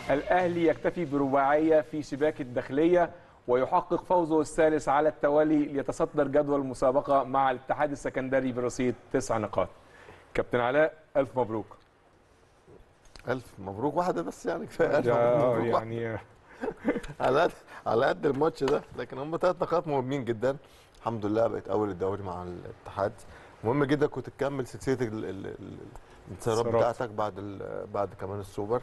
الاهلي يكتفي برباعيه في شباك الداخليه ويحقق فوزه الثالث على التوالي ليتصدر جدول المسابقه مع الاتحاد السكندري برصيد تسع نقاط كابتن علاء الف مبروك ألف مبروك واحدة بس يعني كفاية ألف ده مبروك واحدة. يعني على قد على قد الماتش ده لكن هم ثلاث نقاط مهمين جدا الحمد لله بقت اول الدوري مع الاتحاد مهم جدا كنت تكمل سلسله ال- ال- ال- الانتصارات انتصارات. بتاعتك بعد ال- بعد كمان السوبر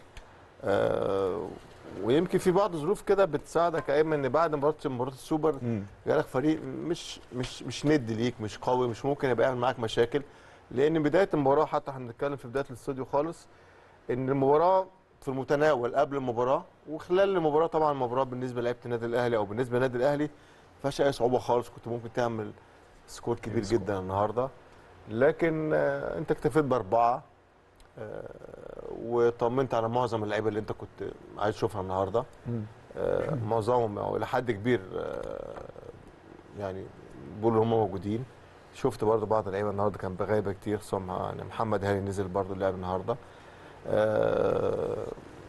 آه ويمكن في بعض الظروف كده بتساعدك يا ايمن ان بعد مباراه مباراه السوبر مم. جالك فريق مش مش مش ند ليك مش قوي مش ممكن يبقى يعمل معاك مشاكل لان بدايه المباراه حتى احنا بنتكلم في بدايه الاستوديو خالص ان المباراه في المتناول قبل المباراه وخلال المباراه طبعا المباراه بالنسبه لعيبه النادي الاهلي او بالنسبه للنادي الاهلي ما فيهاش اي صعوبه خالص كنت ممكن تعمل سكور كبير سكور. جدا النهارده لكن آه، انت اكتفيت باربعه آه، وطمنت على معظم اللعيبه اللي انت كنت عايز تشوفها النهارده مم. آه، معظمهم او الى حد كبير آه، يعني بيقولوا هم موجودين شفت برضو بعض اللعيبه النهارده كان بغيبه كتير خصوصا مع- يعني محمد هاني نزل برضو لعب النهارده آه،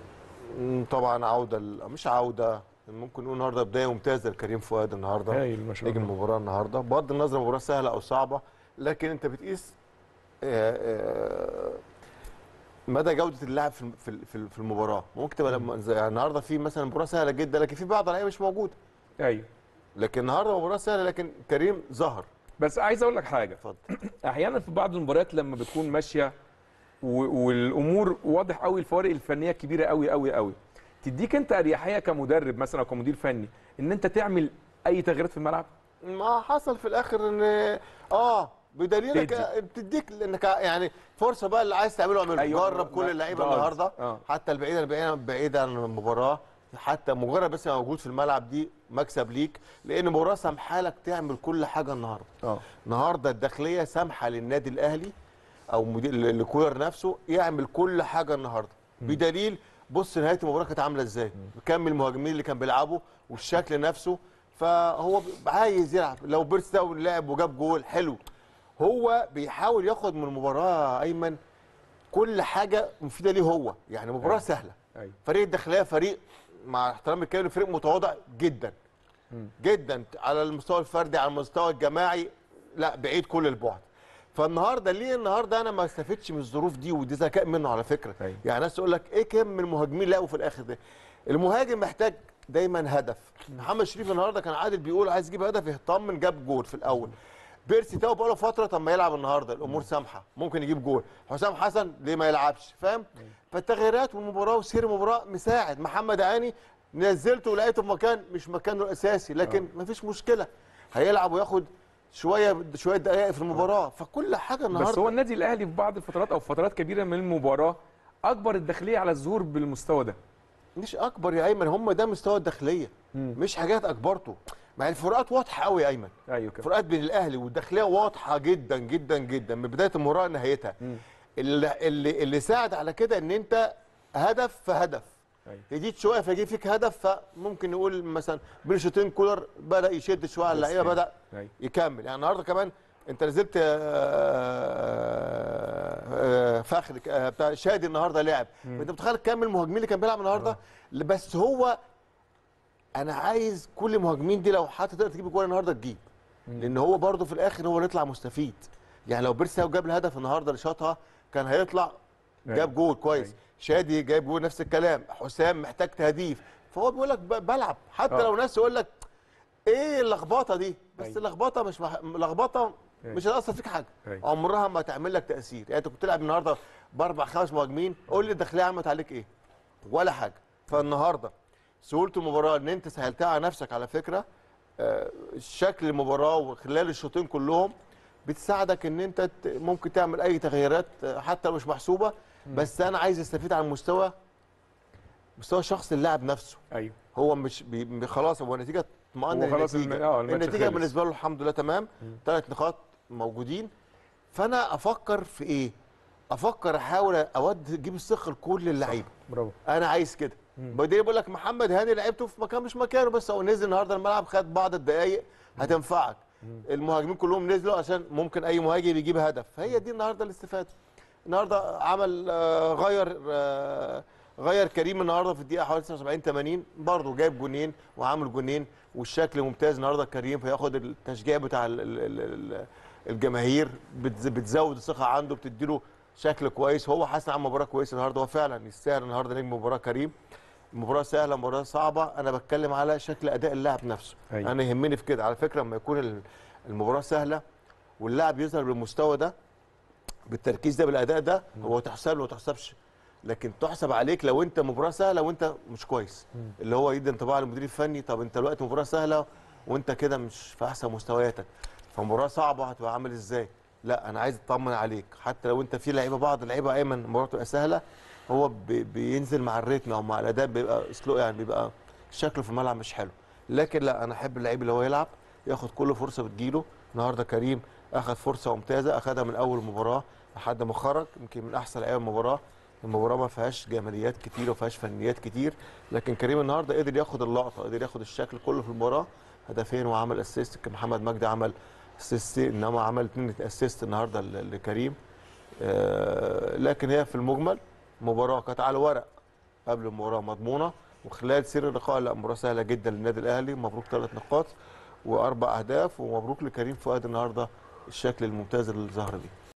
م، طبعا عوده ال- مش عوده ممكن نقول النهارده بدايه ممتازه لكريم فؤاد النهارده هايل ما شاء نجم الله المباراه النهارده بغض النظر مباراه سهله او صعبه لكن انت بتقيس آه، آه، مدى جوده اللاعب في في في- في المباراه ممكن تبقى لما- زي يعني النهارده في مثلا مباراه سهله جدا لكن في بعض اللعيبه مش موجوده ايوه لكن النهارده مباراه سهله لكن كريم ظهر بس عايز اقول لك حاجه اتفضل احيانا في بعض المباريات لما بتكون ماشيه و- والامور واضح قوي الفوارق الفنيه كبيره قوي قوي قوي تديك انت اريحيه كمدرب مثلا او كمدير فني ان انت تعمل اي تغييرات في الملعب ما حصل في الاخر ان اه بدليل تدي. إنك- بتديك انك يعني فرصه بقى اللي عايز تعمله اعمله أيوة. جرب كل ما- اللعيبه ده قصدي. النهارده آه. حتى البعيد بعيد بعيد عن المباراه حتى مجرد بس ما موجود في الملعب دي مكسب ليك لان المباراه سامحه لك تعمل كل حاجه النهارده اه النهارده الداخليه سامحه للنادي الاهلي او مدير لكولر نفسه يعمل كل حاجه النهارده بدليل بص نهايه المباراه كانت عامله ازاي كم المهاجمين اللي كان بيلعبوا والشكل نفسه فهو ب- عايز يلعب لو بيرس ده لعب وجاب جول حلو هو بيحاول ياخد من المباراه ايمن كل حاجه مفيده ليه هو يعني مباراه أيوة. سهله ايوه فريق الداخليه فريق مع احترامي الكامل فريق متواضع جدا جدا على المستوى الفردي على المستوى الجماعي لا بعيد كل البعد فالنهارده ليه النهارده انا ما استفدتش من الظروف دي ودي ذكاء منه على فكره أيوة. يعني ناس تقول لك ايه كم من المهاجمين لقوا في الاخر ده المهاجم محتاج دايما هدف محمد شريف النهارده كان عادل بيقول عايز يجيب هدف يطمن جاب جول في الاول بيرسي تاو بقاله فتره طب ما يلعب النهارده الامور سامحه ممكن يجيب جول حسام حسن ليه ما يلعبش فاهم فالتغييرات والمباراه وسير المباراه مساعد محمد عاني نزلته ولقيته في مكان مش مكانه الاساسي لكن مفيش مشكله هيلعب وياخد شويه شويه دقائق في المباراه فكل حاجه النهارده بس هو النادي الاهلي في بعض الفترات او فترات كبيره من المباراه اكبر الداخليه على الظهور بالمستوى ده مش اكبر يا ايمن هم ده مستوى الداخليه مش حاجات اكبرته مع الفروقات واضحه قوي يا ايمن ايوه كده الفروقات بين الاهلي والداخليه واضحه جدا جدا جدا من بدايه المباراه لنهايتها اللي اللي اللي ساعد على كده ان انت هدف في هدف أيوة. يجيك شويه فيجي فيك هدف فممكن نقول مثلا بين شوطين كولر بدا يشد شويه على اللعيبه بس بدا أيوة. يكمل يعني النهارده كمان انت نزلت آه، آه، فخر آه، بتاع شادي النهارده لعب انت متخيل كام المهاجمين اللي كان بيلعب النهارده بس هو انا عايز كل المهاجمين دي لو حتى تقدر تجيب جول النهارده تجيب لان هو برده في الاخر هو اللي يطلع مستفيد يعني لو بيرسي جاب الهدف النهارده اللي شاطها كان هيطلع جاب جول كويس أيوة. شادي جايب جول نفس الكلام حسام محتاج تهديف فهو بيقول لك ب- بلعب حتى آه. لو ناس يقول لك ايه اللخبطه دي بس أيوة. اللخبطه مش مح... لخبطه أيوة. مش هتاثر فيك حاجه أيوة. عمرها ما تعمل لك تاثير يعني انت كنت تلعب النهارده باربع خمس مهاجمين قول لي الداخليه عملت عليك ايه ولا حاجه فالنهارده سهوله المباراه ان انت سهلتها على نفسك على فكره آه، شكل المباراه وخلال الشوطين كلهم بتساعدك ان انت ت- ممكن تعمل اي تغييرات آه، حتى لو مش محسوبه بس انا عايز استفيد عن مستوى مستوى شخص اللاعب نفسه ايوه هو مش بي بي- خلاص هو نتيجه اطمئن هو خلاص النتيجه الم- آه، الماتش النتيجه خلص. بالنسبه له الحمد لله تمام ثلاث نقاط موجودين فانا افكر في ايه افكر احاول اود اجيب الثقه لكل اللعيبه برافو انا عايز كده بدي بقول لك محمد هاني لعبته في مكان مش مكانه بس هو نزل النهارده الملعب خد بعض الدقائق هتنفعك المهاجمين كلهم نزلوا عشان ممكن اي مهاجم يجيب هدف فهي دي النهارده الاستفاده النهارده عمل آه، غير آه، غير كريم النهارده في الدقيقه حوالي 79 80 برضه جايب جونين وعامل جونين والشكل ممتاز النهارده كريم فياخد التشجيع بتاع ال- ال- ال- ال- الجماهير بتز- بتزود الثقه عنده بتديله شكل كويس هو حاسس عن مباراه كويسه النهارده هو فعلا يستاهل النهارده نجم مباراه كريم مباراه سهله مباراه صعبه انا بتكلم على شكل اداء اللاعب نفسه أيوة. انا يهمني في كده على فكره لما يكون ال- المباراه سهله واللاعب يظهر بالمستوى ده بالتركيز ده بالاداء ده هو تحسب له ما تحسبش لكن تحسب عليك لو انت مباراه سهله وانت مش كويس اللي هو يدي انطباع للمدير الفني طب انت دلوقتي مباراه سهله وانت كده مش في احسن مستوياتك فمباراه صعبه هتبقى عامل ازاي لا انا عايز اطمن عليك حتى لو انت في لعيبه بعض اللعيبه ايمن المباراه تبقى سهله هو بي بينزل مع الريتم او مع الاداء بيبقى اسلوب يعني بيبقى شكله في الملعب مش حلو لكن لا انا احب اللعيب اللي هو يلعب ياخد كل فرصه بتجيله النهارده كريم اخذ فرصه ممتازه اخذها من اول مباراه لحد ما خرج يمكن من احسن لعيبه المباراه المباراه ما فيهاش جماليات كتير وما فيهاش فنيات كتير لكن كريم النهارده قدر ياخد اللقطه قدر ياخد الشكل كله في المباراه هدفين وعمل اسيست كان محمد مجدي عمل اسيست انما عمل اثنين اسيست النهارده ل- لكريم آه، لكن هي في المجمل مباراه كانت على الورق قبل المباراه مضمونه وخلال سير اللقاء لا مباراه سهله جدا للنادي الاهلي مبروك ثلاث نقاط واربع اهداف ومبروك لكريم فؤاد النهارده الشكل الممتاز اللي ظهر بيه